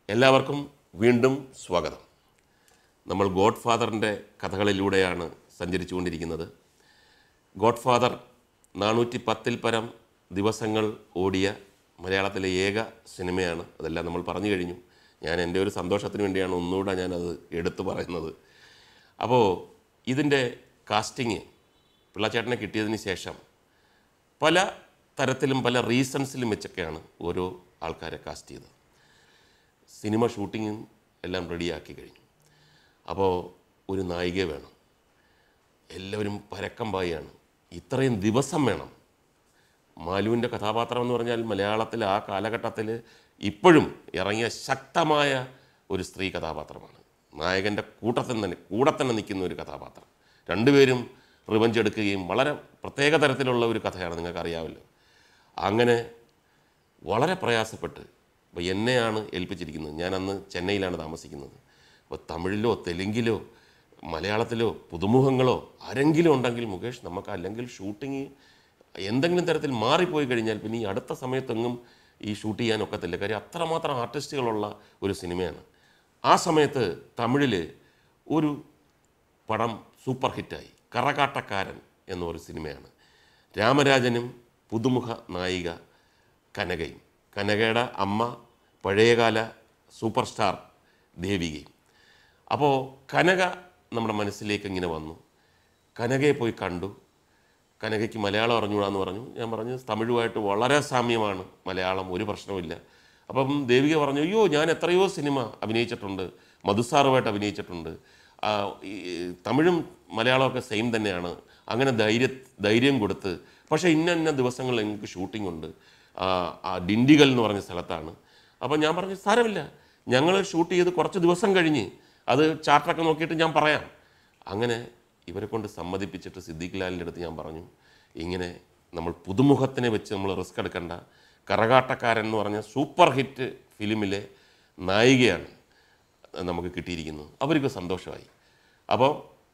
എല്ലാവർക്കും വീണ്ടും സ്വാഗതം നമ്മൾ ഗോഡ് ഫാദറിൻ്റെ കഥകളിലൂടെയാണ് സഞ്ചരിച്ചുകൊണ്ടിരിക്കുന്നത് ഗോഡ് ഫാദർ നാനൂറ്റി പത്തിൽ പരം ദിവസങ്ങൾ ഓടിയ മലയാളത്തിലെ ഏക സിനിമയാണ് അതെല്ലാം നമ്മൾ പറഞ്ഞു കഴിഞ്ഞു ഞാൻ എൻ്റെ ഒരു സന്തോഷത്തിന് വേണ്ടിയാണ് ഒന്നുകൂടെ ഞാനത് എടുത്തു പറയുന്നത് അപ്പോൾ ഇതിൻ്റെ കാസ്റ്റിങ് പിള്ളച്ചേട്ടനെ കിട്ടിയതിന് ശേഷം പല തരത്തിലും പല റീസൺസിലും വെച്ചൊക്കെയാണ് ഓരോ ആൾക്കാരെ കാസ്റ്റ് ചെയ്തത് സിനിമ ഷൂട്ടിങ്ങും എല്ലാം റെഡിയാക്കി കഴിഞ്ഞു അപ്പോൾ ഒരു നായിക വേണം എല്ലാവരും പരക്കം പായാണ് ഇത്രയും ദിവസം വേണം മാലുവിൻ്റെ കഥാപാത്രം എന്ന് പറഞ്ഞാൽ മലയാളത്തിൽ ആ കാലഘട്ടത്തിൽ ഇപ്പോഴും ഇറങ്ങിയ ശക്തമായ ഒരു സ്ത്രീ കഥാപാത്രമാണ് നായകൻ്റെ കൂട്ടത്തിൽ തന്നെ കൂടെ തന്നെ നിൽക്കുന്ന ഒരു കഥാപാത്രം രണ്ടുപേരും റിവഞ്ച് എടുക്കുകയും വളരെ പ്രത്യേക തരത്തിലുള്ള ഒരു കഥയാണ് നിങ്ങൾക്കറിയാമല്ലോ അങ്ങനെ വളരെ പ്രയാസപ്പെട്ട് അപ്പോൾ എന്നെയാണ് ഏൽപ്പിച്ചിരിക്കുന്നത് ഞാൻ അന്ന് ചെന്നൈയിലാണ് താമസിക്കുന്നത് അപ്പോൾ തമിഴിലോ തെലുങ്കിലോ മലയാളത്തിലോ പുതുമുഖങ്ങളോ ആരെങ്കിലും ഉണ്ടെങ്കിൽ മുകേഷ് നമുക്ക് അല്ലെങ്കിൽ ഷൂട്ടിങ് എന്തെങ്കിലും തരത്തിൽ മാറിപ്പോയി കഴിഞ്ഞാൽ പിന്നെ ഈ അടുത്ത സമയത്തെങ്ങും ഈ ഷൂട്ട് ചെയ്യാൻ ഒക്കത്തില്ല കാര്യം അത്രമാത്രം ആർട്ടിസ്റ്റുകളുള്ള ഒരു സിനിമയാണ് ആ സമയത്ത് തമിഴിൽ ഒരു പടം സൂപ്പർ ഹിറ്റായി കറകാട്ടക്കാരൻ എന്ന ഒരു സിനിമയാണ് രാമരാജനും പുതുമുഖ നായിക കനകയും കനകയുടെ അമ്മ പഴയകാല സൂപ്പർ സ്റ്റാർ ദേവികയും അപ്പോൾ കനക നമ്മുടെ മനസ്സിലേക്ക് ഇങ്ങനെ വന്നു കനകയെ പോയി കണ്ടു കനകയ്ക്ക് മലയാളം അറിഞ്ഞുകൂടാന്ന് പറഞ്ഞു ഞാൻ പറഞ്ഞു തമിഴുമായിട്ട് വളരെ സാമ്യമാണ് മലയാളം ഒരു പ്രശ്നവുമില്ല അപ്പം ദേവിക പറഞ്ഞു അയ്യോ ഞാൻ എത്രയോ സിനിമ അഭിനയിച്ചിട്ടുണ്ട് മധുസാറുമായിട്ട് അഭിനയിച്ചിട്ടുണ്ട് ആ, ഈ തമിഴും മലയാളമൊക്കെ സെയിം തന്നെയാണ് അങ്ങനെ ധൈര്യ ധൈര്യം കൊടുത്ത് പക്ഷേ ഇന്ന ഇന്ന ദിവസങ്ങളിൽ എനിക്ക് ഷൂട്ടിംഗ് ഉണ്ട് ആ, ആ ഡിണ്ടിഗൽ എന്ന് പറഞ്ഞ സ്ഥലത്താണ് അപ്പം ഞാൻ പറഞ്ഞു സാരമില്ല ഞങ്ങൾ ഷൂട്ട് ചെയ്ത് കുറച്ച് ദിവസം കഴിഞ്ഞ് അത് ചാർട്ടൊക്കെ നോക്കിയിട്ട് ഞാൻ പറയാം അങ്ങനെ ഇവരെ കൊണ്ട് സമ്മതിപ്പിച്ചിട്ട് സിദ്ദീഖ് ലാലിൻ്റെ അടുത്ത് ഞാൻ പറഞ്ഞു ഇങ്ങനെ നമ്മൾ പുതുമുഖത്തിനെ വെച്ച് നമ്മൾ റിസ്ക് എടുക്കണ്ട കറകാട്ടക്കാരൻ എന്ന് പറഞ്ഞ സൂപ്പർ ഹിറ്റ് ഫിലിമിലെ നായികയാണ് നമുക്ക് കിട്ടിയിരിക്കുന്നത് അവർക്ക് സന്തോഷമായി അപ്പോൾ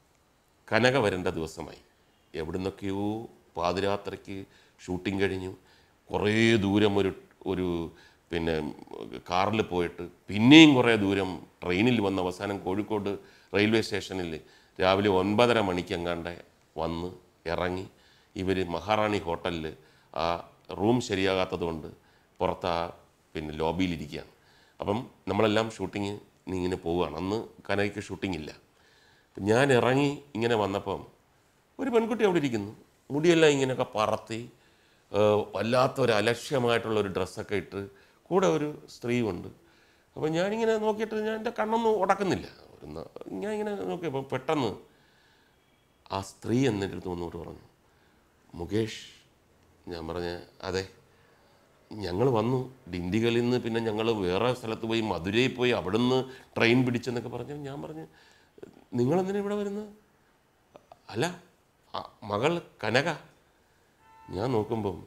കനക വരേണ്ട ദിവസമായി എവിടുന്നൊക്കെയോ പാതിരാത്രിക്ക് ഷൂട്ടിംഗ് കഴിഞ്ഞു കുറേ ദൂരം ഒരു ഒരു പിന്നെ കാറിൽ പോയിട്ട് പിന്നെയും കുറേ ദൂരം ട്രെയിനിൽ വന്ന് അവസാനം കോഴിക്കോട് റെയിൽവേ സ്റ്റേഷനിൽ രാവിലെ ഒൻപതര മണിക്കെങ്ങാണ്ട് വന്ന് ഇറങ്ങി ഇവർ മഹാറാണി ഹോട്ടലിൽ ആ റൂം ശരിയാകാത്തത് കൊണ്ട് പുറത്ത് ആ പിന്നെ ലോബിയിലിരിക്കുകയാണ് അപ്പം നമ്മളെല്ലാം ഷൂട്ടിങ് ഇങ്ങനെ പോവുകയാണ് അന്ന് കനകയ്ക്ക് ഷൂട്ടിംഗ് ഇല്ല അപ്പം ഞാൻ ഇറങ്ങി ഇങ്ങനെ വന്നപ്പം ഒരു പെൺകുട്ടി അവിടെ ഇരിക്കുന്നു മുടിയെല്ലാം ഇങ്ങനെയൊക്കെ പറത്തി ഏഹ് വല്ലാത്തൊരു അലക്ഷ്യമായിട്ടുള്ള ഒരു ഡ്രസ്സൊക്കെ ഇട്ട് കൂടെ ഒരു സ്ത്രീയുണ്ട് അപ്പോൾ ഞാനിങ്ങനെ നോക്കിയിട്ട് ഞാൻ എൻ്റെ കണ്ണൊന്നും ഉടക്കുന്നില്ല ഒരു ന- ഞാൻ ഇങ്ങനെ നോക്കിയപ്പോൾ പെട്ടെന്ന് ആ സ്ത്രീ എൻ്റെ അടുത്ത് വന്നോട്ട് പറഞ്ഞു മുകേഷ് ഞാൻ പറഞ്ഞ അതെ ഞങ്ങൾ വന്നു ഡിണ്ടിഗലിൽ നിന്ന് പിന്നെ ഞങ്ങൾ വേറെ സ്ഥലത്ത് പോയി മധുരയിൽ പോയി അവിടുന്ന് ട്രെയിൻ പിടിച്ചെന്നൊക്കെ പറഞ്ഞു ഞാൻ പറഞ്ഞു നിങ്ങളെന്തിനാ ഇവിടെ വരുന്നത് അല്ല ആ മകൾ കനക ഞാൻ നോക്കുമ്പം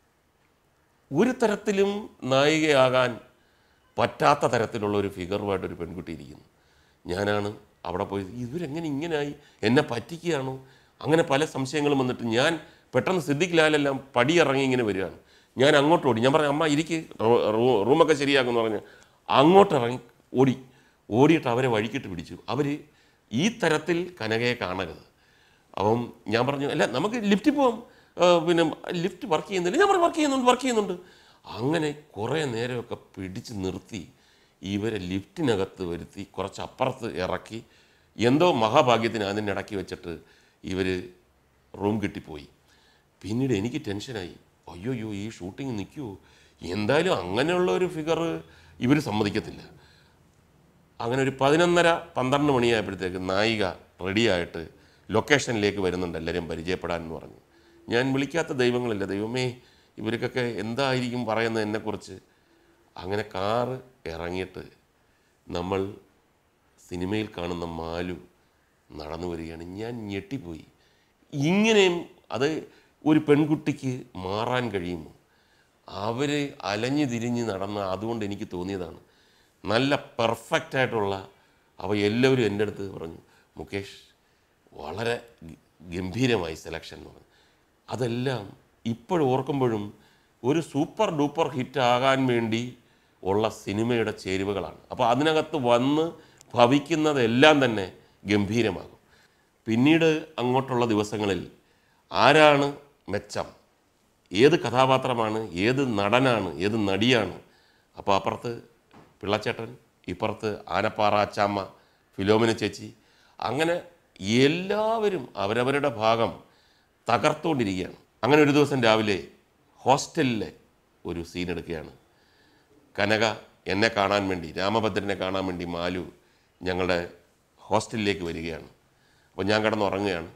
ഒരു തരത്തിലും നായികയാകാൻ പറ്റാത്ത തരത്തിലുള്ള ഒരു ഫിഗറുമായിട്ട് ഒരു പെൺകുട്ടി ഇരിക്കുന്നു ഞാനാണ് അവിടെ പോയി ഇവരെങ്ങനെ ഇങ്ങനെയായി എന്നെ പറ്റിക്കുകയാണോ അങ്ങനെ പല സംശയങ്ങളും വന്നിട്ട് ഞാൻ പെട്ടെന്ന് സിദ്ദിഖ് ലാലെല്ലാം പടിയിറങ്ങി ഇങ്ങനെ വരികയാണ് ഞാൻ അങ്ങോട്ട് ഓടി ഞാൻ പറഞ്ഞു അമ്മ ഇരിക്ക് റൂ- റൂ- റൂമൊക്കെ ശരിയാക്കുമെന്ന് പറഞ്ഞ് അങ്ങോട്ട് ഇറങ്ങി ഓടി ഓടിയിട്ട് അവരെ വഴിക്കിട്ട് പിടിച്ചു അവർ ഈ തരത്തിൽ കനകയെ കാണരുത് അപ്പം ഞാൻ പറഞ്ഞു അല്ല നമുക്ക് ലിഫ്റ്റിൽ പോവാം ആ, പിന്നെ ലിഫ്റ്റ് വർക്ക് ചെയ്യുന്നില്ല ഞാൻ പറഞ്ഞു വർക്ക് ചെയ്യുന്നുണ്ട് വർക്ക് ചെയ്യുന്നുണ്ട് അങ്ങനെ കുറേ നേരമൊക്കെ പിടിച്ച് നിർത്തി ഇവരെ ലിഫ്റ്റിനകത്ത് വരുത്തി കുറച്ച് അപ്പുറത്ത് ഇറക്കി എന്തോ മഹാഭാഗ്യത്തിന് അതിൻ്റെ ഇടയ്ക്ക് വെച്ചിട്ട് ഇവർ റൂം കിട്ടിപ്പോയി പിന്നീട് എനിക്ക് ടെൻഷനായി അയ്യോയ്യോ ഈ ഷൂട്ടിംഗ് നിൽക്കുമോ എന്തായാലും അങ്ങനെയുള്ള ഒരു ഫിഗർ ഇവർ സമ്മതിക്കത്തില്ല അങ്ങനെ ഒരു പതിനൊന്നര പന്ത്രണ്ട് മണിയായപ്പോഴത്തേക്ക് നായിക റെഡിയായിട്ട് ലൊക്കേഷനിലേക്ക് വരുന്നുണ്ട് എല്ലാവരും പരിചയപ്പെടാൻ എന്ന് പറഞ്ഞു ഞാൻ വിളിക്കാത്ത ദൈവങ്ങളില്ല ദൈവമേ ഇവർക്കൊക്കെ എന്തായിരിക്കും പറയുന്നത് എന്നെക്കുറിച്ച് അങ്ങനെ കാറ് ഇറങ്ങിയിട്ട് നമ്മൾ സിനിമയിൽ കാണുന്ന മാലു നടന്നു വരികയാണ് ഞാൻ ഞെട്ടിപ്പോയി ഇങ്ങനെയും അത് ഒരു പെൺകുട്ടിക്ക് മാറാൻ കഴിയുമോ അവർ അലഞ്ഞു തിരിഞ്ഞ് നടന്ന അതുകൊണ്ട് എനിക്ക് തോന്നിയതാണ് നല്ല പെർഫെക്റ്റ് ആയിട്ടുള്ള അവ എല്ലാവരും എൻ്റെ അടുത്ത് പറഞ്ഞു മുകേഷ് വളരെ ഗ- ഗംഭീരമായി സെലക്ഷൻ എന്ന് പറഞ്ഞു അതെല്ലാം ഇപ്പോഴും ഓർക്കുമ്പോഴും ഒരു സൂപ്പർ ഡൂപ്പർ ഹിറ്റ് ആകാൻ വേണ്ടി ഉള്ള സിനിമയുടെ ചേരുവകളാണ് അപ്പോൾ അതിനകത്ത് വന്ന് ഭവിക്കുന്നതെല്ലാം തന്നെ ഗംഭീരമാകും പിന്നീട് അങ്ങോട്ടുള്ള ദിവസങ്ങളിൽ ആരാണ് മെച്ചം ഏത് കഥാപാത്രമാണ് ഏത് നടനാണ് ഏത് നടിയാണ് അപ്പോൾ അപ്പുറത്ത് പിള്ളച്ചേട്ടൻ ഇപ്പുറത്ത് ആനപ്പാറ അച്ചാമ്മ ഫിലോമിന ചേച്ചി അങ്ങനെ എല്ലാവരും അവരവരുടെ ഭാഗം തകർത്തുകൊണ്ടിരിക്കുകയാണ് അങ്ങനെ ഒരു ദിവസം രാവിലെ ഹോസ്റ്റലിലെ ഒരു സീൻ എടുക്കുകയാണ് കനക എന്നെ കാണാൻ വേണ്ടി രാമഭദ്രനെ കാണാൻ വേണ്ടി മാലു ഞങ്ങളുടെ ഹോസ്റ്റലിലേക്ക് വരികയാണ് അപ്പോൾ ഞാൻ കിടന്നുറങ്ങുകയാണ്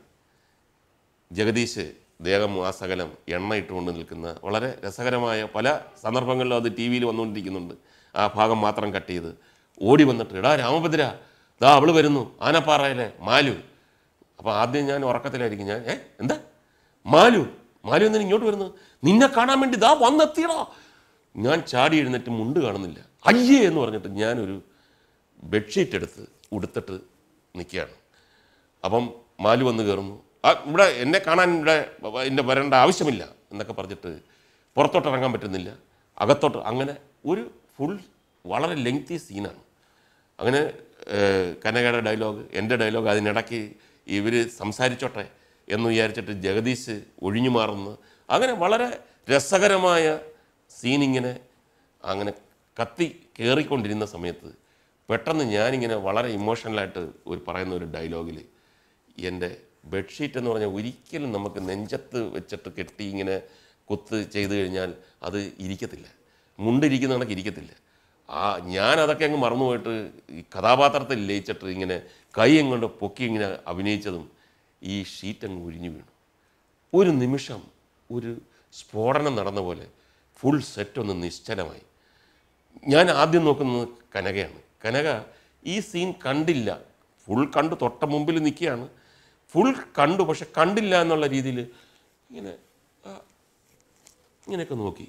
ജഗദീഷ് ദേഹം ആ സകലം എണ്ണ ഇട്ടുകൊണ്ട് നിൽക്കുന്ന വളരെ രസകരമായ പല സന്ദർഭങ്ങളിലും അത് ടി വിയിൽ വന്നുകൊണ്ടിരിക്കുന്നുണ്ട് ആ ഭാഗം മാത്രം കട്ട് ചെയ്ത് ഓടി വന്നിട്ട് എടാ രാമഭദ്ര ദാ അവള് വരുന്നു ആനപ്പാറയിലെ മാലു അപ്പോൾ ആദ്യം ഞാൻ ഉറക്കത്തിലായിരിക്കും ഞാൻ ഏ എന്താ മാലു മാലു എന്തിനാ ഇങ്ങോട്ട് വരുന്നു നിന്നെ കാണാൻ വേണ്ടി ദാ വന്നെത്തിയടാ ഞാൻ ചാടി എഴുന്നേറ്റ് മുണ്ട് കാണുന്നില്ല അയ്യേ എന്ന് പറഞ്ഞിട്ട് ഞാനൊരു ബെഡ്ഷീറ്റ് എടുത്ത് ഉടുത്തിട്ട് നിൽക്കുകയാണ് അപ്പം മാലു വന്ന് കയറുന്നു ആ ഇവിടെ എന്നെ കാണാൻ ഇവിടെ എൻ്റെ വരേണ്ട ആവശ്യമില്ല എന്നൊക്കെ പറഞ്ഞിട്ട് പുറത്തോട്ട് ഇറങ്ങാൻ പറ്റുന്നില്ല അകത്തോട്ട് അങ്ങനെ ഒരു ഫുൾ വളരെ ലെങ്തി സീനാണ് അങ്ങനെ ഏഹ്, കനകയുടെ ഡയലോഗ് എൻ്റെ ഡയലോഗ് അതിനിടയ്ക്ക് ഇവർ സംസാരിച്ചോട്ടെ എന്ന് വിചാരിച്ചിട്ട് ജഗദീഷ് ഒഴിഞ്ഞു മാറുന്നു അങ്ങനെ വളരെ രസകരമായ സീനിങ്ങനെ അങ്ങനെ കത്തി കയറിക്കൊണ്ടിരുന്ന സമയത്ത് പെട്ടെന്ന് ഞാനിങ്ങനെ വളരെ ഇമോഷണലായിട്ട് ഒരു പറയുന്ന ഒരു ഡയലോഗിൽ എൻ്റെ ബെഡ്ഷീറ്റ് എന്ന് പറഞ്ഞാൽ ഒരിക്കലും നമുക്ക് നെഞ്ചത്ത് വെച്ചിട്ട് കെട്ടി ഇങ്ങനെ കുത്ത് ചെയ്ത് കഴിഞ്ഞാൽ അത് ഇരിക്കത്തില്ല മുണ്ടിരിക്കുന്ന കണക്ക് ഇരിക്കത്തില്ല ആ ഞാൻ അതൊക്കെ അങ്ങ് മറന്നുപോയിട്ട് ഈ കഥാപാത്രത്തിൽ ലയിച്ചിട്ട് ഇങ്ങനെ കൈ എങ്ങോട്ട് പൊക്കി ഇങ്ങനെ അഭിനയിച്ചതും ഈ ഷീറ്റ് അങ്ങ് ഒഴിഞ്ഞു വീണു ഒരു നിമിഷം ഒരു സ്ഫോടനം നടന്ന പോലെ ഫുൾ സെറ്റ് ഒന്ന് നിശ്ചലമായി ഞാൻ ആദ്യം നോക്കുന്നത് കനകയാണ് കനക ഈ സീൻ കണ്ടില്ല ഫുൾ കണ്ടു തൊട്ട മുമ്പിൽ നിൽക്കുകയാണ് ഫുൾ കണ്ടു പക്ഷെ കണ്ടില്ല എന്നുള്ള രീതിയിൽ ഇങ്ങനെ ആ, ഇങ്ങനെയൊക്കെ നോക്കി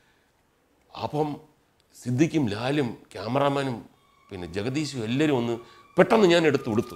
അപ്പം സിദ്ദിഖും ലാലും ക്യാമറാമാനും പിന്നെ ജഗദീഷും എല്ലാവരും ഒന്ന് പെട്ടെന്ന് ഞാൻ എടുത്ത് ഉടുത്തു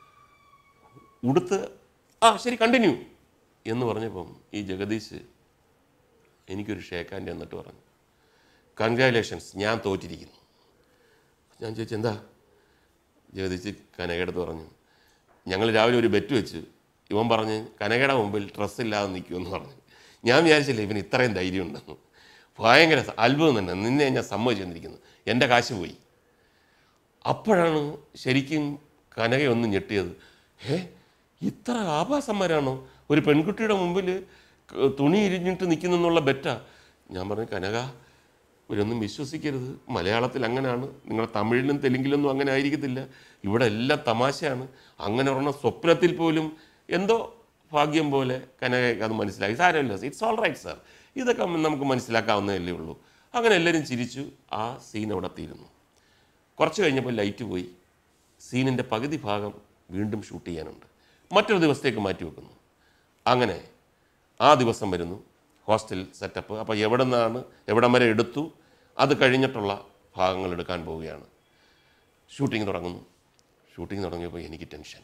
ഉടുത്ത് ആ ശരി കണ്ടിന്യൂ എന്ന് പറഞ്ഞപ്പം ഈ ജഗദീഷ് എനിക്കൊരു ഷേക്ക് ഹാൻഡ് എന്നിട്ട് പറഞ്ഞു കൺഗ്രാലേഷൻസ് ഞാൻ തോറ്റിരിക്കുന്നു ഞാൻ ചോദിച്ചു എന്താ ജഗദീഷ് കനകയെടുത്ത് പറഞ്ഞു ഞങ്ങൾ രാവിലെ ഒരു ബെറ്റ് വെച്ച് ഇവൻ പറഞ്ഞ് കനകയുടെ മുമ്പിൽ ഡ്രസ്സ് ഇല്ലാതെ നിൽക്കുമെന്ന് പറഞ്ഞു ഞാൻ വിചാരിച്ചില്ല ഇവന് ഇത്രയും ധൈര്യം ഉണ്ടെന്ന് ഭയങ്കര സ- അത്ഭുതം തന്നെ നിന്നെ ഞാൻ സമ്മതിച്ചു തന്നിരിക്കുന്നു എൻ്റെ കാശ് പോയി അപ്പോഴാണ് ശരിക്കും കനക ഒന്ന് ഞെട്ടിയത് ഏ ഇത്ര ആഭാസന്മാരാണോ ഒരു പെൺകുട്ടിയുടെ മുമ്പിൽ ക- തുണി ഇരിഞ്ഞിട്ട് നിൽക്കുന്നെന്നുള്ള ബെറ്റാ ഞാൻ പറഞ്ഞു കനക ഇവരൊന്നും വിശ്വസിക്കരുത് മലയാളത്തിൽ അങ്ങനെയാണ് നിങ്ങളുടെ തമിഴിലും തെലുങ്കിലൊന്നും അങ്ങനെ ആയിരിക്കത്തില്ല ഇവിടെ എല്ലാം തമാശയാണ് അങ്ങനെ ഒരെണ്ണം സ്വപ്നത്തിൽ പോലും എന്തോ ഭാഗ്യം പോലെ കനകയ്ക്ക് അത് മനസ്സിലാക്കി സാരമില്ല ഇറ്റ്സ് ഓൾ റൈറ്റ് സാർ ഇതൊക്കെ നമുക്ക് മനസ്സിലാക്കാവുന്നതല്ലേ ഉള്ളൂ അങ്ങനെ എല്ലാവരും ചിരിച്ചു ആ സീൻ അവിടെ തീരുന്നു കുറച്ച് കഴിഞ്ഞപ്പോൾ ലൈറ്റ് പോയി സീനിൻ്റെ പകുതി ഭാഗം വീണ്ടും ഷൂട്ട് ചെയ്യാനുണ്ട് മറ്റൊരു ദിവസത്തേക്ക് മാറ്റി വെക്കുന്നു അങ്ങനെ ആ ദിവസം വരുന്നു ഹോസ്റ്റൽ സെറ്റപ്പ് അപ്പോൾ എവിടെ നിന്നാണ് എവിടം വരെ എടുത്തു അത് കഴിഞ്ഞിട്ടുള്ള ഭാഗങ്ങൾ എടുക്കാൻ പോവുകയാണ് ഷൂട്ടിംഗ് തുടങ്ങുന്നു ഷൂട്ടിംഗ് തുടങ്ങിയപ്പോൾ എനിക്ക് ടെൻഷൻ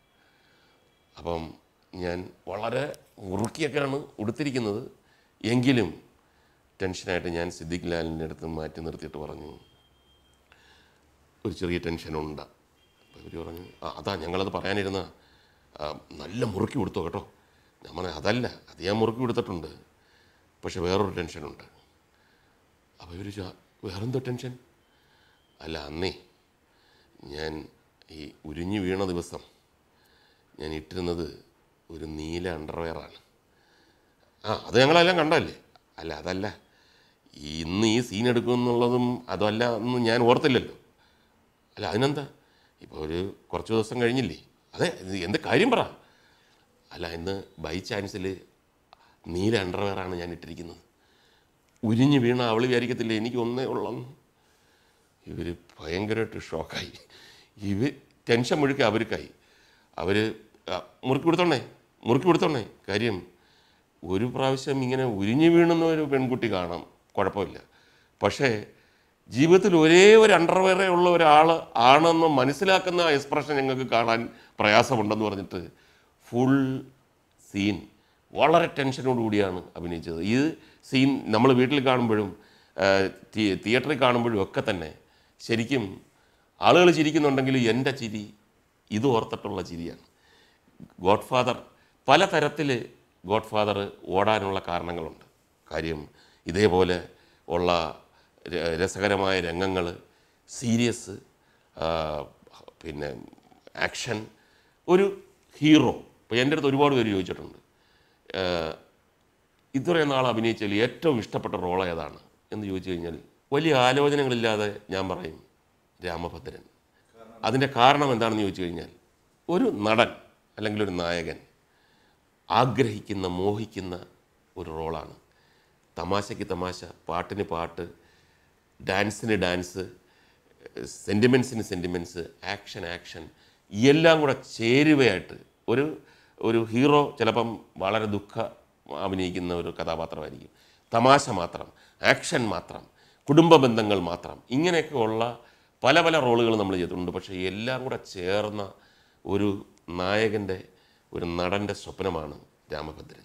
അപ്പം ഞാൻ വളരെ മുറുക്കിയൊക്കെയാണ് ഉടുത്തിരിക്കുന്നത് എങ്കിലും ടെൻഷനായിട്ട് ഞാൻ സിദ്ദിഖ് ലാലിൻ്റെ അടുത്ത് മാറ്റി നിർത്തിയിട്ട് പറഞ്ഞു ഒരു ചെറിയ ടെൻഷനുണ്ട് അപ്പോൾ ഇവർ പറഞ്ഞു ആ അതാ ഞങ്ങളത് പറയാനിരുന്ന നല്ല മുറുക്കി കൊടുത്തോ കേട്ടോ ഞാൻ പറഞ്ഞു അതല്ല അത് ഞാൻ മുറുക്കി കൊടുത്തിട്ടുണ്ട് പക്ഷെ വേറൊരു ടെൻഷനുണ്ട് അപ്പോൾ ഇവർ വേറെന്തോ ടെൻഷൻ അല്ല അന്നേ ഞാൻ ഈ ഉരിഞ്ഞു വീണ ദിവസം ഞാൻ ഇട്ടിരുന്നത് ഒരു നീല അണ്ടർവെയറാണ് ആ അത് ഞങ്ങളെല്ലാം കണ്ടല്ലേ അല്ല അതല്ല ഈ ഇന്ന് ഈ സീൻ എടുക്കുമെന്നുള്ളതും അതല്ല എന്ന് ഞാൻ ഓർത്തില്ലല്ലോ അല്ല അതിനെന്താ ഇപ്പോൾ ഒരു കുറച്ച് ദിവസം കഴിഞ്ഞില്ലേ അതെ ഇത് എന്ത് കാര്യം പറ അല്ല ഇന്ന് ബൈ ചാൻസിൽ നീല അണ്ടർവെയറാണ് ഞാൻ ഇട്ടിരിക്കുന്നത് ഉരിഞ്ഞ് വീണ അവൾ വിചാരിക്കത്തില്ല എനിക്ക് ഒന്നേ ഉള്ളെന്ന് ഇവർ ഭയങ്കരമായിട്ട് ഷോക്കായി ഇവർ ടെൻഷൻ മുഴുക്കി അവർക്കായി അവർ മുറുക്കി കൊടുത്തോണേ മുറുക്കി കൊടുത്തോണേ കാര്യം ഒരു പ്രാവശ്യം ഇങ്ങനെ ഉരിഞ്ഞു വീണുന്ന ഒരു പെൺകുട്ടി കാണാം കുഴപ്പമില്ല പക്ഷേ ജീവിതത്തിൽ ഒരേ ഒരു അണ്ടർവെയറേ ഉള്ള ഒരാൾ ആണെന്ന് മനസ്സിലാക്കുന്ന എക്സ്പ്രഷൻ ഞങ്ങൾക്ക് കാണാൻ പ്രയാസമുണ്ടെന്ന് പറഞ്ഞിട്ട് ഫുൾ സീൻ വളരെ ടെൻഷനോട് കൂടിയാണ് അഭിനയിച്ചത് ഈ സീൻ നമ്മൾ വീട്ടിൽ കാണുമ്പോഴും തി- തിയേറ്ററിൽ കാണുമ്പോഴും ഒക്കെ തന്നെ ശരിക്കും ആളുകൾ ചിരിക്കുന്നുണ്ടെങ്കിൽ എൻ്റെ ചിരി ഇത് ഓർത്തിട്ടുള്ള ചിരിയാണ് ഗോഡ് ഫാദർ പലതരത്തിൽ ഗോഡ് ഫാദർ ഓടാനുള്ള കാരണങ്ങളുണ്ട് കാര്യം ഇതേപോലെ ഉള്ള ര- രസകരമായ രംഗങ്ങൾ സീരിയസ് പിന്നെ ആക്ഷൻ ഒരു ഹീറോ ഇപ്പോൾ എൻ്റെ അടുത്ത് ഒരുപാട് പേര് ചോദിച്ചിട്ടുണ്ട് ആഹ് ഇത്രയും നാൾ അഭിനയിച്ചതിൽ ഏറ്റവും ഇഷ്ടപ്പെട്ട റോൾ ഏതാണ് എന്ന് ചോദിച്ചു കഴിഞ്ഞാൽ വലിയ ആലോചനകളില്ലാതെ ഞാൻ പറയും രാമഭദ്രൻ അതിൻ്റെ കാരണം എന്താണെന്ന് ചോദിച്ചു കഴിഞ്ഞാൽ ഒരു നടൻ അല്ലെങ്കിൽ ഒരു നായകൻ ആഗ്രഹിക്കുന്ന മോഹിക്കുന്ന ഒരു റോളാണ് തമാശയ്ക്ക് തമാശ പാട്ടിന് പാട്ട് ഡാൻസിന് ഡാൻസ് സെൻറ്റിമെൻസിന് സെൻറ്റിമെൻറ്റ്സ് ആക്ഷൻ ആക്ഷൻ എല്ലാം കൂടെ ചേരുവയായിട്ട് ഒരു ഒരു ഹീറോ ചിലപ്പം വളരെ ദുഃഖ അഭിനയിക്കുന്ന ഒരു കഥാപാത്രമായിരിക്കും തമാശ മാത്രം ആക്ഷൻ മാത്രം കുടുംബ ബന്ധങ്ങൾ മാത്രം ഇങ്ങനെയൊക്കെ ഉള്ള പല പല റോളുകൾ നമ്മൾ ചെയ്തിട്ടുണ്ട് പക്ഷേ എല്ലാം കൂടെ ചേർന്ന ഒരു നായകൻ്റെ ഒരു നടൻ്റെ സ്വപ്നമാണ് രാമഭദ്രൻ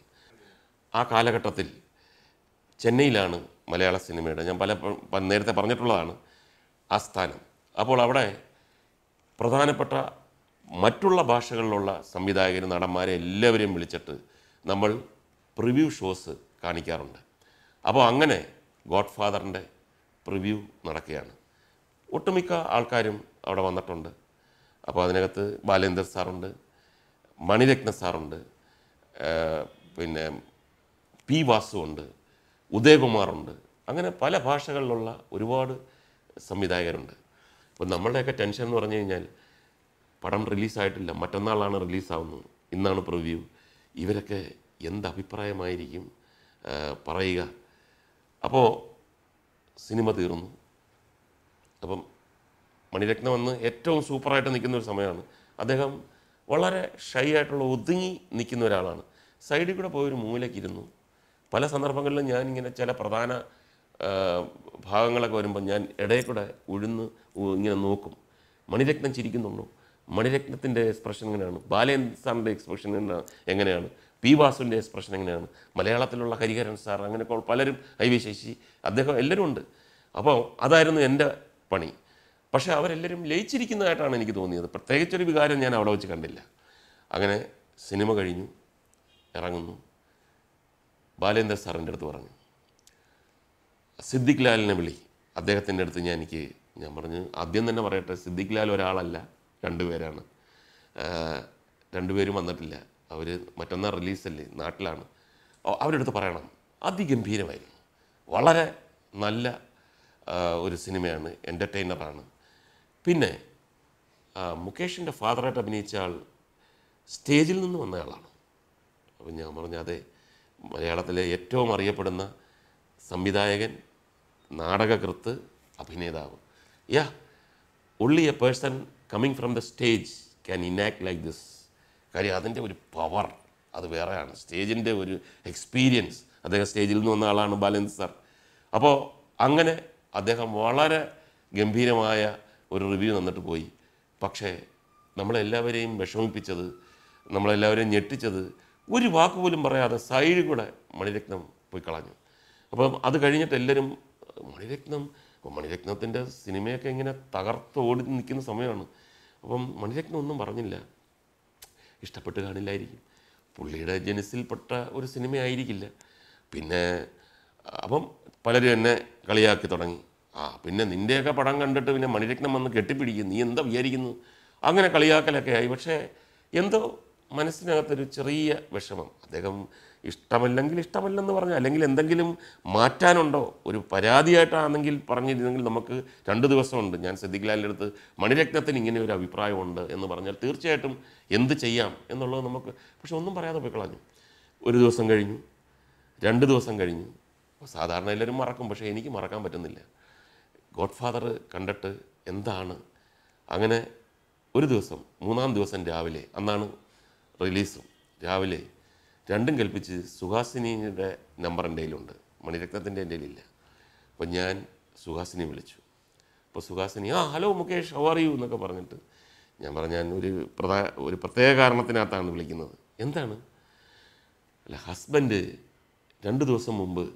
ആ കാലഘട്ടത്തിൽ ചെന്നൈയിലാണ് മലയാള സിനിമയുടെ ഞാൻ പല പ- നേരത്തെ പറഞ്ഞിട്ടുള്ളതാണ് ആ സ്ഥാനം അപ്പോൾ അവിടെ പ്രധാനപ്പെട്ട മറ്റുള്ള ഭാഷകളിലുള്ള സംവിധായകരും നടന്മാരെ എല്ലാവരെയും വിളിച്ചിട്ട് നമ്മൾ പ്രിവ്യൂ ഷോസ് കാണിക്കാറുണ്ട് അപ്പോൾ അങ്ങനെ ഗോഡ് ഫാദറിൻ്റെ പ്രിവ്യൂ നടക്കുകയാണ് ഒട്ടുമിക്ക ആൾക്കാരും അവിടെ വന്നിട്ടുണ്ട് അപ്പോൾ അതിനകത്ത് ബാലേന്ദ്ര സാറുണ്ട് മണിരത്ന സാറുണ്ട് ഏഹ് പിന്നെ പി വാസുണ്ട് ഉദയകുമാറുണ്ട് അങ്ങനെ പല ഭാഷകളിലുള്ള ഒരുപാട് സംവിധായകരുണ്ട് അപ്പോൾ നമ്മളുടെയൊക്കെ ടെൻഷൻ എന്ന് പറഞ്ഞു കഴിഞ്ഞാൽ പടം റിലീസായിട്ടില്ല മറ്റന്നാളാണ് റിലീസാവുന്നത് ഇന്നാണ് പ്രിവ്യൂ ഇവരൊക്കെ എന്ത് അഭിപ്രായമായിരിക്കും ആ, പറയുക അപ്പോൾ സിനിമ തീർന്നു അപ്പം മണിരത്നം വന്ന് ഏറ്റവും സൂപ്പറായിട്ട് നിൽക്കുന്ന ഒരു സമയമാണ് അദ്ദേഹം വളരെ ഷൈ ആയിട്ടുള്ള ഒതുങ്ങി നിൽക്കുന്ന ഒരാളാണ് സൈഡിൽ കൂടെ പോയൊരു മൂലയ്ക്കിരുന്നു പല സന്ദർഭങ്ങളിലും ഞാൻ ഇങ്ങനെ ചില പ്രധാന ആ, ഭാഗങ്ങളൊക്കെ വരുമ്പോൾ ഞാൻ ഇടയിൽ കൂടെ ഉഴുന്ന് ഉ- ഇങ്ങനെ നോക്കും മണിരത്നം ചിരിക്കുന്നുണ്ടോ മണിരത്നത്തിൻ്റെ എക്സ്പ്രഷൻ എങ്ങനെയാണ് ബാലേന്ദ്ര സാറിൻ്റെ എക്സ്പ്രഷൻ എങ്ങനെയാണ് എങ്ങനെയാണ് പി വാസുവിൻ്റെ എക്സ്പ്രഷൻ എങ്ങനെയാണ് മലയാളത്തിലുള്ള ഹരിഹരൻ സാർ അങ്ങനെയൊക്കെ പലരും ഐ വി ശശി അദ്ദേഹം എല്ലാവരും ഉണ്ട് അപ്പോൾ അതായിരുന്നു എൻ്റെ പണി പക്ഷേ അവരെല്ലാവരും ലയിച്ചിരിക്കുന്നതായിട്ടാണ് എനിക്ക് തോന്നിയത് പ്രത്യേകിച്ചൊരു വികാരം ഞാൻ അവിടെ വെച്ച് കണ്ടില്ല അങ്ങനെ സിനിമ കഴിഞ്ഞു ഇറങ്ങുന്നു ബാലേന്ദ്ര സാറിൻ്റെ അടുത്ത് പറഞ്ഞു സിദ്ദിഖ് ലാലിനെ വിളി അദ്ദേഹത്തിൻ്റെ അടുത്ത് ഞാൻ എനിക്ക് ഞാൻ പറഞ്ഞു ആദ്യം തന്നെ പറയട്ടെ സിദ്ദിഖ് ലാൽ ഒരാളല്ല രണ്ടുപേരാണ് ആഹ് രണ്ടുപേരും വന്നിട്ടില്ല അവർ മറ്റന്നാൾ റിലീസല്ലേ നാട്ടിലാണ് അ- അവരുടെ അടുത്ത് പറയണം അതിഗംഭീരമായിരുന്നു വളരെ നല്ല ആഹ് ഒരു സിനിമയാണ് എൻ്റർടൈനറാണ് പിന്നെ ആ, മുകേഷിൻ്റെ ഫാദറായിട്ട് അഭിനയിച്ച ആൾ സ്റ്റേജിൽ നിന്ന് വന്നയാളാണ് അപ്പം ഞാൻ പറഞ്ഞു അതെ മലയാളത്തിലെ ഏറ്റവും അറിയപ്പെടുന്ന സംവിധായകൻ നാടകകൃത്ത് അഭിനേതാവ് yeah only a person coming from the stage can enact like this കാര്യം അതിൻ്റെ ഒരു പവർ അത് വേറെയാണ് സ്റ്റേജിൻ്റെ ഒരു എക്സ്പീരിയൻസ് അദ്ദേഹം സ്റ്റേജിൽ നിന്ന് വന്ന ആളാണ് ബാലൻസ് സാർ അപ്പോൾ അങ്ങനെ അദ്ദേഹം വളരെ ഗംഭീരമായ ഒരു റിവ്യൂ തന്നിട്ട് പോയി പക്ഷേ നമ്മളെല്ലാവരെയും വിഷമിപ്പിച്ചത് നമ്മളെല്ലാവരെയും ഞെട്ടിച്ചത് ഒരു വാക്ക് പോലും പറയാതെ സൈഡിൽ കൂടെ മണിരത്നം പോയി കളഞ്ഞു അപ്പം അത് കഴിഞ്ഞിട്ട് എല്ലാവരും മണിരത്നം മണിരത്നത്തിൻ്റെ സിനിമയൊക്കെ ഇങ്ങനെ തകർത്ത് ഓടി നിൽക്കുന്ന സമയമാണ് അപ്പം മണിരത്നം ഒന്നും പറഞ്ഞില്ല ഇഷ്ടപ്പെട്ട് കാണില്ലായിരിക്കും പുള്ളിയുടെ ജനസിൽപ്പെട്ട ഒരു സിനിമയായിരിക്കില്ല പിന്നെ അപ്പം പലരും എന്നെ കളിയാക്കി തുടങ്ങി ആ പിന്നെ നിൻ്റെയൊക്കെ പടം കണ്ടിട്ട് പിന്നെ മണിരത്നം വന്ന് കെട്ടിപ്പിടിക്കും നീ എന്താ വിചാരിക്കുന്നു അങ്ങനെ കളിയാക്കലൊക്കെ ആയി പക്ഷേ എന്തോ മനസ്സിനകത്തൊരു ചെറിയ വിഷമം അദ്ദേഹം ഇഷ്ടമല്ലെങ്കിൽ ഇഷ്ടമല്ലെന്ന് പറഞ്ഞാൽ അല്ലെങ്കിൽ എന്തെങ്കിലും മാറ്റാനുണ്ടോ ഒരു പരാതിയായിട്ടാണെങ്കിൽ പറഞ്ഞിരുന്നെങ്കിൽ നമുക്ക് രണ്ട് ദിവസമുണ്ട് ഞാൻ സിദ്ദിഖ്ലാലിൻ്റെ അടുത്ത് മണിരത്നത്തിന് ഇങ്ങനെ ഒരു അഭിപ്രായമുണ്ട് എന്ന് പറഞ്ഞാൽ തീർച്ചയായിട്ടും എന്ത് ചെയ്യാം എന്നുള്ളത് നമുക്ക് പക്ഷെ ഒന്നും പറയാതെ പോയി കളഞ്ഞു ഒരു ദിവസം കഴിഞ്ഞു രണ്ട് ദിവസം കഴിഞ്ഞു സാധാരണ എല്ലാവരും മറക്കും പക്ഷേ എനിക്ക് മറക്കാൻ പറ്റുന്നില്ല ഗോഡ് ഫാദർ കണ്ടിട്ട് എന്താണ് അങ്ങനെ ഒരു ദിവസം മൂന്നാം ദിവസം രാവിലെ അന്നാണ് റിലീസും രാവിലെ രണ്ടും കൽപ്പിച്ച് സുഹാസിനിയുടെ നമ്പർ എൻ്റെ കയ്യിലുണ്ട് മണിരത്നത്തിൻ്റെ എൻ്റെ കയ്യിലില്ല അപ്പോൾ ഞാൻ സുഹാസിനി വിളിച്ചു അപ്പോൾ സുഹാസിനി ആ hello Mukesh how are you എന്നൊക്കെ പറഞ്ഞിട്ട് ഞാൻ പറഞ്ഞു ഞാൻ ഒരു പ്രധാ ഒരു പ്രത്യേക കാരണത്തിനകത്താണ് വിളിക്കുന്നത് എന്താണ് അല്ല ഹസ്ബൻഡ് രണ്ട് ദിവസം മുമ്പ്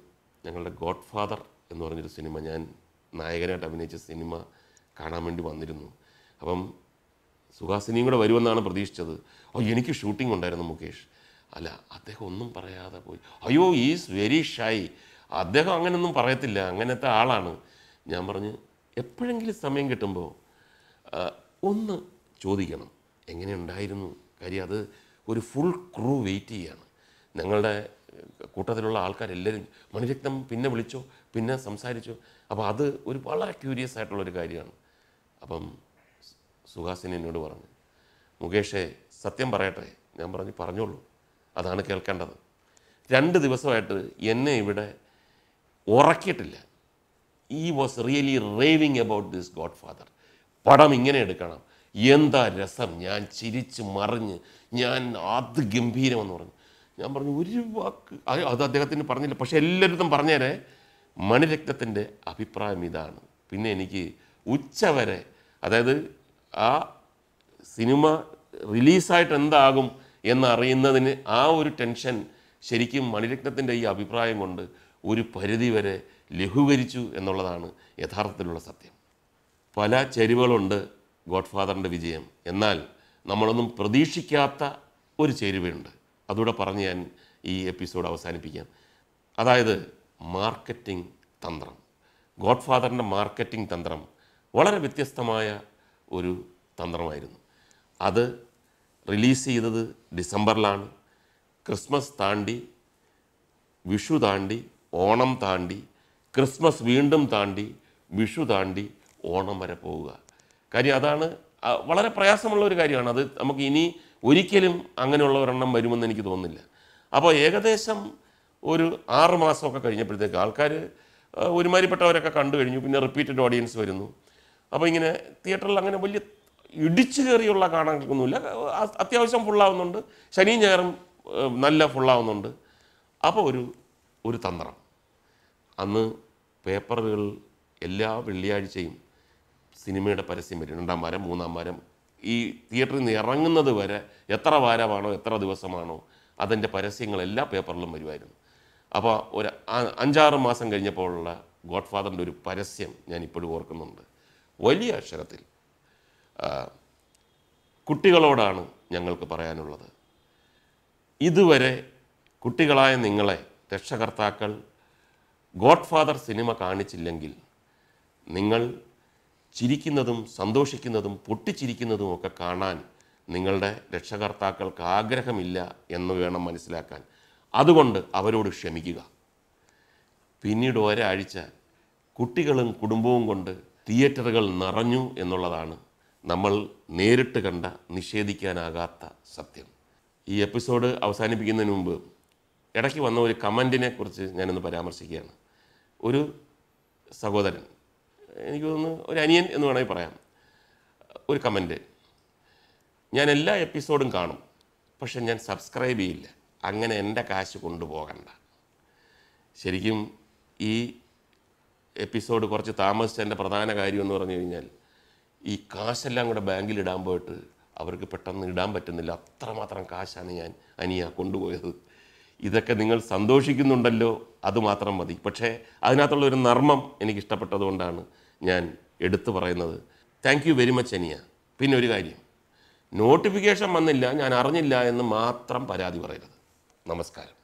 ഞങ്ങളുടെ ഗോഡ് ഫാദർ എന്ന് പറഞ്ഞൊരു സിനിമ ഞാൻ നായകനായിട്ട് അഭിനയിച്ച സിനിമ കാണാൻ വേണ്ടി വന്നിരുന്നു അപ്പം സുഹാസിനിയും കൂടെ വരുമെന്നാണ് പ്രതീക്ഷിച്ചത് ഓ എനിക്ക് ഷൂട്ടിംഗ് ഉണ്ടായിരുന്നു മുകേഷ് അല്ല അദ്ദേഹം ഒന്നും പറയാതെ പോയി അയ്യോ ഈസ് വെരി ഷൈ അദ്ദേഹം അങ്ങനെയൊന്നും പറയത്തില്ല അങ്ങനത്തെ ആളാണ് ഞാൻ പറഞ്ഞു എപ്പോഴെങ്കിലും സമയം കിട്ടുമ്പോൾ ആ, ഒന്ന് ചോദിക്കണം എങ്ങനെയുണ്ടായിരുന്നു കാര്യം അത് ഒരു ഫുൾ ക്രൂ വെയിറ്റ് ചെയ്യാണ് ഞങ്ങളുടെ കൂട്ടത്തിലുള്ള ആൾക്കാരെല്ലാവരും മണിരത്നം പിന്നെ വിളിച്ചോ പിന്നെ സംസാരിച്ചോ അപ്പോൾ അത് ഒരു വളരെ ക്യൂരിയസ് ആയിട്ടുള്ളൊരു കാര്യമാണ് അപ്പം സുഹാസിനി എന്നോട് പറഞ്ഞു മുകേഷേ സത്യം പറയട്ടെ ഞാൻ പറഞ്ഞു പറഞ്ഞോളൂ അതാണ് കേൾക്കേണ്ടത് രണ്ട് ദിവസമായിട്ട് എന്നെ ഇവിടെ ഉറക്കിയിട്ടില്ല he was really raving about this Godfather പടം ഇങ്ങനെ എടുക്കണം എന്താ രസം ഞാൻ ചിരിച്ച് മറിഞ്ഞ് ഞാൻ അത് ഗംഭീരമെന്ന് പറഞ്ഞു ഞാൻ പറഞ്ഞു ഒരു വാക്ക് അത് അത് അദ്ദേഹത്തിന് പറഞ്ഞില്ല പക്ഷെ എല്ലായിടത്തും പറഞ്ഞേരെ മണിരത്നത്തിൻ്റെ അഭിപ്രായം ഇതാണ് പിന്നെ എനിക്ക് ഉച്ചവരെ അതായത് ആ സിനിമ റിലീസായിട്ട് എന്താകും എന്നറിയുന്നതിന് ആ ഒരു ടെൻഷൻ ശരിക്കും മണിരത്നത്തിൻ്റെ ഈ അഭിപ്രായം കൊണ്ട് ഒരു പരിധി വരെ ലഘൂകരിച്ചു എന്നുള്ളതാണ് യഥാർത്ഥത്തിലുള്ള സത്യം പല ചേരുവകളുണ്ട് ഗോഡ് ഫാദറിൻ്റെ വിജയം എന്നാൽ നമ്മളൊന്നും പ്രതീക്ഷിക്കാത്ത ഒരു ചേരുവയുണ്ട് അതുകൂടെ പറഞ്ഞ് ഞാൻ ഈ എപ്പിസോഡ് അവസാനിപ്പിക്കാം അതായത് മാർക്കറ്റിംഗ് തന്ത്രം ഗോഡ് ഫാദറിൻ്റെ മാർക്കറ്റിംഗ് തന്ത്രം വളരെ വ്യത്യസ്തമായ ഒരു തന്ത്രമായിരുന്നു അത് റിലീസ് ചെയ്തത് ഡിസംബറിലാണ് ക്രിസ്മസ് താണ്ടി വിഷു താണ്ടി ഓണം താണ്ടി ക്രിസ്മസ് വീണ്ടും താണ്ടി വിഷു താണ്ടി ഓണം വരെ പോവുക കാര്യം അതാണ് ആ, വളരെ പ്രയാസമുള്ള ഒരു കാര്യമാണ് അത് നമുക്ക് ഇനി ഒരിക്കലും അങ്ങനെയുള്ള ഒരെണ്ണം വരുമെന്ന് എനിക്ക് തോന്നുന്നില്ല അപ്പോൾ ഏകദേശം ഒരു ആറ് മാസമൊക്കെ കഴിഞ്ഞപ്പോഴത്തേക്ക് ആൾക്കാർ ഒരുമാതിരിപ്പെട്ടവരൊക്കെ കണ്ടു കഴിഞ്ഞു പിന്നെ റിപ്പീറ്റഡ് ഓഡിയൻസ് വരുന്നു അപ്പോൾ ഇങ്ങനെ തിയേറ്ററിൽ അങ്ങനെ വലിയ ഇടിച്ചു കയറിയുള്ള കാണാനൊന്നുമില്ല ആ- അത്യാവശ്യം ഫുള്ളാവുന്നുണ്ട് ശനിയും ഞായറും ഏഹ്, നല്ല ഫുള്ളാവുന്നുണ്ട് അപ്പോൾ ഒരു ഒരു തന്ത്രം അന്ന് പേപ്പറുകൾ എല്ലാ വെള്ളിയാഴ്ചയും സിനിമയുടെ പരസ്യം വരും രണ്ടാം വാരം മൂന്നാം വാരം ഈ തിയേറ്ററിൽ നിന്ന് ഇറങ്ങുന്നത് വരെ എത്ര വാരമാണോ എത്ര ദിവസമാണോ അതിൻ്റെ പരസ്യങ്ങൾ എല്ലാ പേപ്പറിലും വരുമായിരുന്നു അപ്പോൾ ഒരു ആ- അഞ്ചാറ് മാസം കഴിഞ്ഞപ്പോഴുള്ള ഗോഡ് ഫാദറിൻ്റെ ഒരു പരസ്യം ഞാൻ ഇപ്പോഴും ഓർക്കുന്നുണ്ട് വലിയ അക്ഷരത്തിൽ ആ, കുട്ടികളോടാണ് ഞങ്ങൾക്ക് പറയാനുള്ളത് ഇതുവരെ കുട്ടികളായ നിങ്ങളെ രക്ഷകർത്താക്കൾ ഗോഡ് ഫാദർ സിനിമ കാണിച്ചില്ലെങ്കിൽ നിങ്ങൾ ചിരിക്കുന്നതും സന്തോഷിക്കുന്നതും പൊട്ടിച്ചിരിക്കുന്നതും ഒക്കെ കാണാൻ നിങ്ങളുടെ രക്ഷകർത്താക്കൾക്ക് ആഗ്രഹമില്ല എന്ന് വേണം മനസ്സിലാക്കാൻ അതുകൊണ്ട് അവരോട് ക്ഷമിക്കുക പിന്നീട് ഒരാഴ്ച കുട്ടികളും കുടുംബവും കൊണ്ട് തിയേറ്ററുകൾ നിറഞ്ഞു എന്നുള്ളതാണ് നമ്മൾ നേരിട്ട് കണ്ട നിഷേധിക്കാനാകാത്ത സത്യം ഈ എപ്പിസോഡ് അവസാനിപ്പിക്കുന്നതിന് മുമ്പ് ഇടയ്ക്ക് വന്ന ഒരു കമൻറ്റിനെ കുറിച്ച് ഞാനൊന്ന് പരാമർശിക്കുകയാണ് ഒരു സഹോദരൻ എനിക്ക് തോന്നുന്നു ഒരു അനിയൻ എന്ന് വേണമെങ്കിൽ പറയാം ഒരു കമൻറ്റ് ഞാൻ എല്ലാ എപ്പിസോഡും കാണും പക്ഷെ ഞാൻ സബ്സ്ക്രൈബ് ചെയ്യില്ല അങ്ങനെ എൻ്റെ കാശ് കൊണ്ടുപോകണ്ട ശരിക്കും ഈ എപ്പിസോഡ് കുറച്ച് താമസിച്ചതിൻ്റെ പ്രധാന കാര്യം എന്ന് പറഞ്ഞു കഴിഞ്ഞാൽ ഈ കാശെല്ലാം കൂടെ ബാങ്കിൽ ഇടാൻ പോയിട്ട് അവർക്ക് പെട്ടെന്ന് ഇടാൻ പറ്റുന്നില്ല അത്രമാത്രം കാശാണ് ഞാൻ അനിയ കൊണ്ടുപോയത് ഇതൊക്കെ നിങ്ങൾ സന്തോഷിക്കുന്നുണ്ടല്ലോ അത് മാത്രം മതി പക്ഷേ അതിനകത്തുള്ള ഒരു നർമ്മം എനിക്ക് ഇഷ്ടപ്പെട്ടതുകൊണ്ടാണ് ഞാൻ എടുത്തു പറയുന്നത് താങ്ക് യു വെരി മച്ച് അനിയ പിന്നെ ഒരു കാര്യം നോട്ടിഫിക്കേഷൻ വന്നില്ല ഞാൻ അറിഞ്ഞില്ല എന്ന് മാത്രം പരാതി പറയരുത് നമസ്കാരം